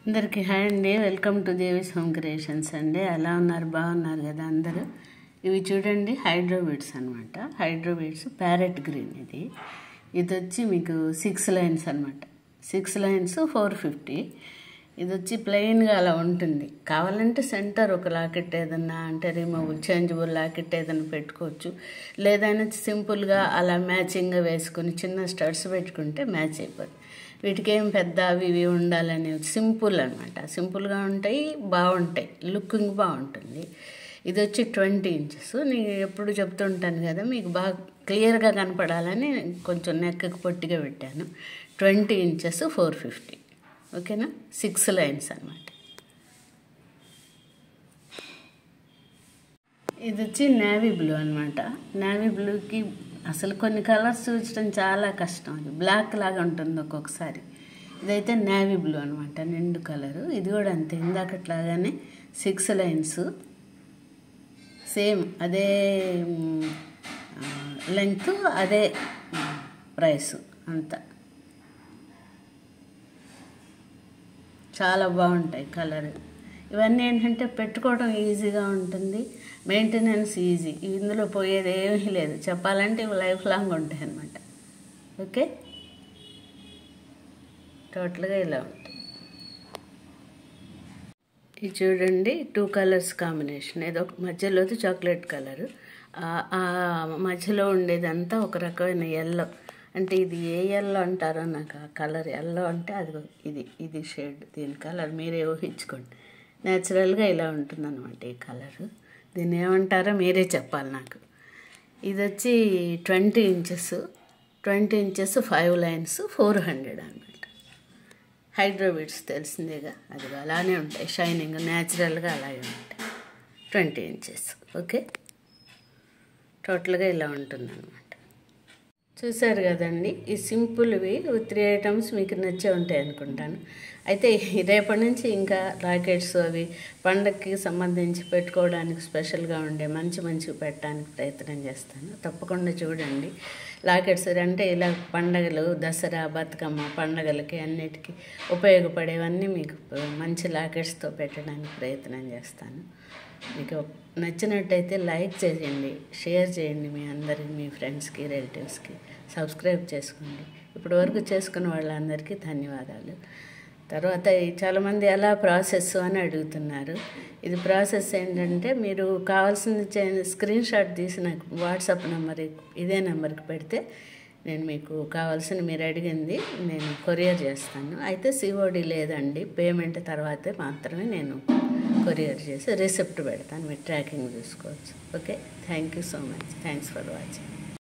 అందరికీ హాయ్ అండి welcome to Devi's home creations అండి ఎలా ఉన్నారు బాగున్నారు కదా అందరూ ఇవి చూడండి హైడ్రోబీడ్స్ అనమాట హైడ్రోబీడ్స్ ప్యారెట్ గ్రీన్ ఇది ఇది వచ్చి మీకు సిక్స్ లైన్స్ అనమాట సిక్స్ లైన్స్ ఫోర్ ఫిఫ్టీ ఇది వచ్చి ప్లెయిన్గా అలా ఉంటుంది కావాలంటే సెంటర్ ఒక లాకెట్ ఏదన్నా అంటే రిమూవబుల్ చేంజబుల్ లాకెట్ ఏదైనా పెట్టుకోవచ్చు లేదైనా సింపుల్గా అలా మ్యాచింగ్గా వేసుకొని చిన్న స్టడ్స్ పెట్టుకుంటే మ్యాచ్ అయిపోతుంది వీటికి ఏం పెద్ద అవి ఇవి ఉండాలని సింపుల్ అనమాట సింపుల్గా ఉంటాయి బాగుంటాయి లుకింగ్ బాగుంటుంది ఇది వచ్చి ట్వంటీ ఇంచెస్ నేను ఎప్పుడు చెప్తుంటాను కదా మీకు బాగా క్లియర్గా కనపడాలని కొంచెం నెక్కకు పొట్టిగా పెట్టాను ట్వంటీ ఇంచెస్ ఫోర్ ఫిఫ్టీ ఓకేనా సిక్స్ లైన్స్ అనమాట ఇది వచ్చి నేవీ బ్లూ అనమాట నేవీ బ్లూకి అసలు కొన్ని కలర్స్ చూచడం చాలా కష్టం అది బ్లాక్ లాగా ఉంటుంది ఒక్కొక్కసారి ఇదైతే నేవీ బ్లూ అనమాట నిండు కలరు ఇది కూడా అంతే ఇందాకట్లాగానే సిక్స్ లైన్స్ సేమ్ అదే లెంగ్త్ అదే ప్రైస్ అంతా చాలా బాగుంటాయి కలర్ ఇవన్నీ ఏంటంటే పెట్టుకోవడం ఈజీగా ఉంటుంది మెయింటెనెన్స్ ఈజీ ఇందులో పోయేది ఏమీ లేదు చెప్పాలంటే ఇవి లైఫ్ లాంగ్ ఉంటాయి అన్నమాట ఓకే టోటల్గా ఇలా ఉంటాయి ఇది చూడండి టూ కలర్స్ కాంబినేషన్ ఏదో మధ్యలోది చాక్లెట్ కలర్ ఆ మధ్యలో ఉండేదంతా ఒక రకమైన ఎల్లో అంటే ఇది ఏ ఎల్లో అంటారో నాకు ఆ కలర్ ఎల్లో అంటే అది ఇది ఇది షేడ్ దీని కలర్ మీరే ఊహించుకోండి న్యాచురల్గా ఇలా ఉంటుందన్నమాట ఈ కలరు దీన్ని ఏమంటారో మీరే చెప్పాలి నాకు ఇది వచ్చి twenty inches twenty inches five lines four hundred అనమాట హైడ్రోబీడ్స్ తెలిసిందేగా అది అలానే ఉంటాయి షైనింగ్ న్యాచురల్గా అలాగే ఉంటాయి ట్వంటీ ఇంచెస్ ఓకే టోటల్గా ఇలా ఉంటుంది అనమాట చూసారు కదండి ఈ సింపుల్వి త్రీ ఐటమ్స్ మీకు నచ్చే ఉంటాయి అనుకుంటాను అయితే రేపటి నుంచి ఇంకా రాకెట్స్ అవి పండగకి సంబంధించి పెట్టుకోవడానికి స్పెషల్గా ఉండే మంచి మంచివి పెట్టడానికి ప్రయత్నం చేస్తాను తప్పకుండా చూడండి లాకెట్స్ అంటే ఇలా పండగలు దసరా బతుకమ్మ పండగలకి అన్నిటికీ ఉపయోగపడేవన్నీ మీకు మంచి లాకెట్స్తో పెట్టడానికి ప్రయత్నం చేస్తాను మీకు నచ్చినట్టయితే లైక్ చేయండి షేర్ చేయండి మీ అందరికి మీ ఫ్రెండ్స్కి రిలేటివ్స్కి సబ్స్క్రైబ్ చేసుకోండి ఇప్పటి వరకు చేసుకున్న వాళ్ళందరికీ ధన్యవాదాలు తర్వాత చాలామంది ఎలా ప్రాసెస్ అని అడుగుతున్నారు ఇది ప్రాసెస్ ఏంటంటే మీరు కావాల్సిన స్క్రీన్ షాట్ తీసి నాకు వాట్సాప్ నెంబర్ ఇదే నెంబర్కి పెడితే నేను మీకు కావాల్సిన మీరు అడిగింది నేను కొరియర్ చేస్తాను అయితే సిఓడి లేదండి పేమెంట్ తర్వాతే మాత్రమే నేను కొరియర్ చేసి రిసిప్ట్ పెడతాను మీరు ట్రాకింగ్ చూసుకోవచ్చు okay thank you so much thanks for watching